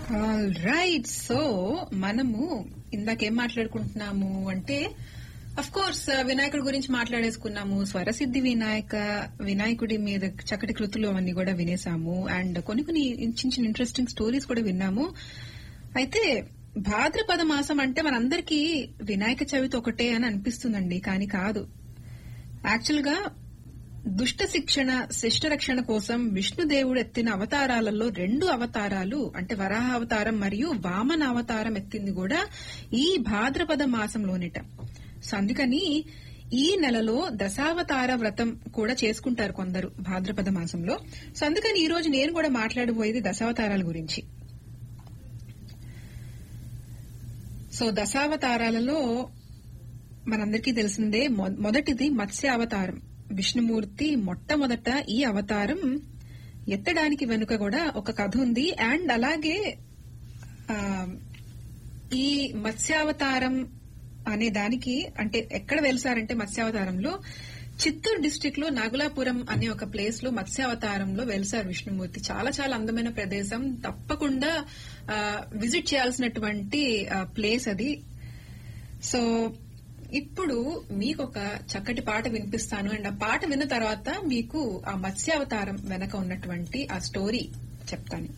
right so మనము ఇందాకేం మాట్లాడుకుంటున్నాము అంటే of course వినాయకుడి గురించి మాట్లాడేసుకున్నాము స్వరసిద్ధి వినాయక వినాయకుడి మీద చక్కటి కృతులు అవన్నీ కూడా వినేసాము అండ్ కొన్ని కొన్ని చిన్న చిన్న ఇంట్రెస్టింగ్ స్టోరీస్ కూడా విన్నాము అయితే భాద్రపద మాసం అంటే మనందరికీ వినాయక చవితి ఒకటే అని అనిపిస్తుందండి కానీ కాదు యాక్చువల్ గా దుష్ట శిక్షణ శిష్ట రక్షణ కోసం విష్ణుదేవుడు ఎత్తిన అవతారాలలో రెండు అవతారాలు అంటే వరాహ అవతారం మరియు వామన అవతారం ఎత్తింది కూడా ఈ భాద్రపద మాసంలోనిట సో అందుకని ఈ నెలలో దశావతార వ్రతం కూడా చేసుకుంటారు కొందరు భాద్రపద మాసంలో సో అందుకని ఈ రోజు నేను కూడా మాట్లాడబోయేది దశావతారాల గురించి సో దశావతారాలలో మనందరికీ తెలిసిందే మొ- మొదటిది మత్స్య అవతారం విష్ణుమూర్తి మొట్టమొదట ఈ అవతారం ఎత్తడానికి వెనుక కూడా ఒక కథ ఉంది అండ్ అలాగే ఆ, ఈ మత్స్యావతారం అనే దానికి అంటే ఎక్కడ వెలిసారంటే మత్స్యావతారంలో చిత్తూరు డిస్టిక్ లో నాగులాపురం అనే ఒక ప్లేస్ లో మత్స్యావతారంలో వెలిసారు విష్ణుమూర్తి చాలా చాలా అందమైన ప్రదేశం తప్పకుండా విజిట్ చేయాల్సినటువంటి ప్లేస్ అది సో ఇప్పుడు మీకు ఒక చక్కటి పాట వినిపిస్తాను అండ్ ఆ పాట విన్న తర్వాత మీకు ఆ మత్స్యావతారం వెనక ఉన్నటువంటి ఆ స్టోరీ చెప్తాను